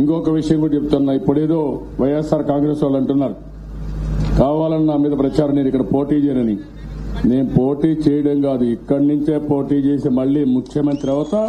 ఇంకొక విషయం కూడా చెప్తున్నా ఇప్పుడేదో వైఎస్ఆర్ కాంగ్రెస్ వాళ్ళు అంటున్నారు కావాలని నా మీద ప్రచారం నేను ఇక్కడ పోటీ చేయనని నేను పోటీ చేయడం కాదు ఇక్కడి నుంచే పోటీ చేసి మళ్ళీ ముఖ్యమంత్రి అవుతా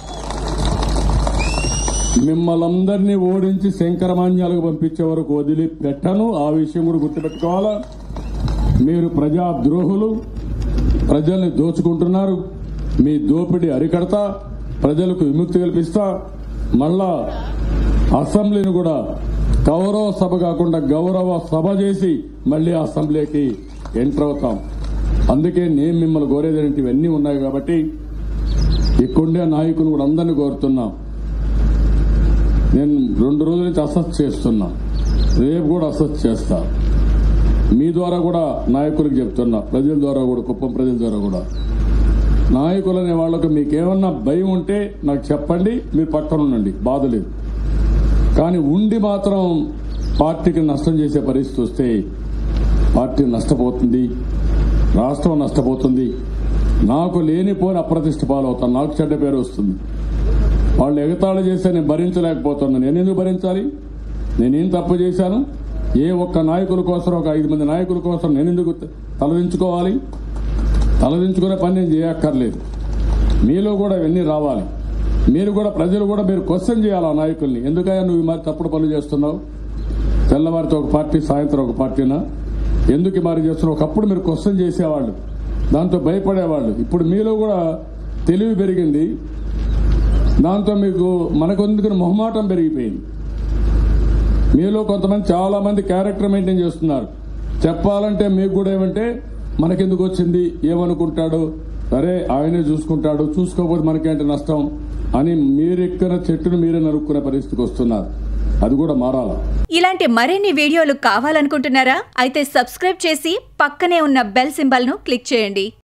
మిమ్మల్ందరినీ ఓడించి శంకరమాన్యాలకు పంపించే వరకు వదిలి పెట్టను ఆ విషయం కూడా గుర్తుపెట్టుకోవాలా మీరు ప్రజా ద్రోహులు ప్రజల్ని దోచుకుంటున్నారు మీ దోపిడీ అరికడతా ప్రజలకు విముక్తి కల్పిస్తా మళ్ళా అసెంబ్లీని కూడా గౌరవ సభ కాకుండా గౌరవ సభ చేసి మళ్ళీ అసెంబ్లీకి ఎంటర్ అవుతాం అందుకే నేను మిమ్మల్ని కోరేది ఏంటి ఇవన్నీ ఉన్నాయి కాబట్టి ఇక్కడుండే నాయకులు కూడా అందరినీ కోరుతున్నాం నేను రెండు రోజుల నుంచి అసెస్ చేస్తున్నా రేపు కూడా అసెస్ చేస్తా మీ ద్వారా కూడా నాయకులకు చెప్తున్నా ప్రజల ద్వారా కూడా కుప్పం ప్రజల ద్వారా కూడా నాయకులు అనే వాళ్ళకు మీకేమన్నా భయం ఉంటే నాకు చెప్పండి మీరు పక్కన ఉండండి బాధ లేదు కానీ ఉండి మాత్రం పార్టీకి నష్టం చేసే పరిస్థితి వస్తే పార్టీ నష్టపోతుంది రాష్ట్రం నష్టపోతుంది నాకు లేనిపోని అప్రతిష్ట పాలవుతాను నాకు చెడ్డ పేరు వస్తుంది వాళ్ళు ఎగతాళి చేస్తే నేను భరించలేకపోతున్నాను నేను ఎందుకు భరించాలి నేనేం తప్పు చేశాను ఏ ఒక్క నాయకుల కోసం ఒక ఐదు మంది నాయకుల కోసం నేను ఎందుకు తలదించుకోవాలి తలదించుకునే పని నేను చేయక్కర్లేదు మీలో కూడా ఇవన్నీ రావాలి మీరు కూడా ప్రజలు కూడా మీరు క్వశ్చన్ చేయాలి ఆ నాయకుల్ని ఎందుకయ్యా నువ్వు ఈ మరి తప్పుడు పనులు చేస్తున్నావు తెల్లవారితో ఒక పార్టీ సాయంత్రం ఒక పార్టీనా ఎందుకు ఈ మరి చేస్తున్నావు ఒకప్పుడు మీరు క్వశ్చన్ చేసేవాళ్ళు దాంతో భయపడేవాళ్ళు ఇప్పుడు మీలో కూడా తెలివి పెరిగింది దాంతో మీకు మనకు ఎందుకని మొహమాటం పెరిగిపోయింది మీలో కొంతమంది చాలా మంది క్యారెక్టర్ మెయింటైన్ చేస్తున్నారు చెప్పాలంటే మీకు కూడా ఏమంటే మనకెందుకు వచ్చింది ఏమనుకుంటాడు సరే ఆయనే చూసుకుంటాడు చూసుకోకపోతే మనకేంటి నష్టం అని మీరెక్కిన చెట్టును మీరే నరుక్కునే పరిస్థితికి వస్తున్నారు అది కూడా మారాలా ఇలాంటి మరిన్ని వీడియోలు కావాలనుకుంటున్నారా అయితే సబ్స్క్రైబ్ చేసి పక్కనే ఉన్న బెల్ సింబల్ను క్లిక్ చేయండి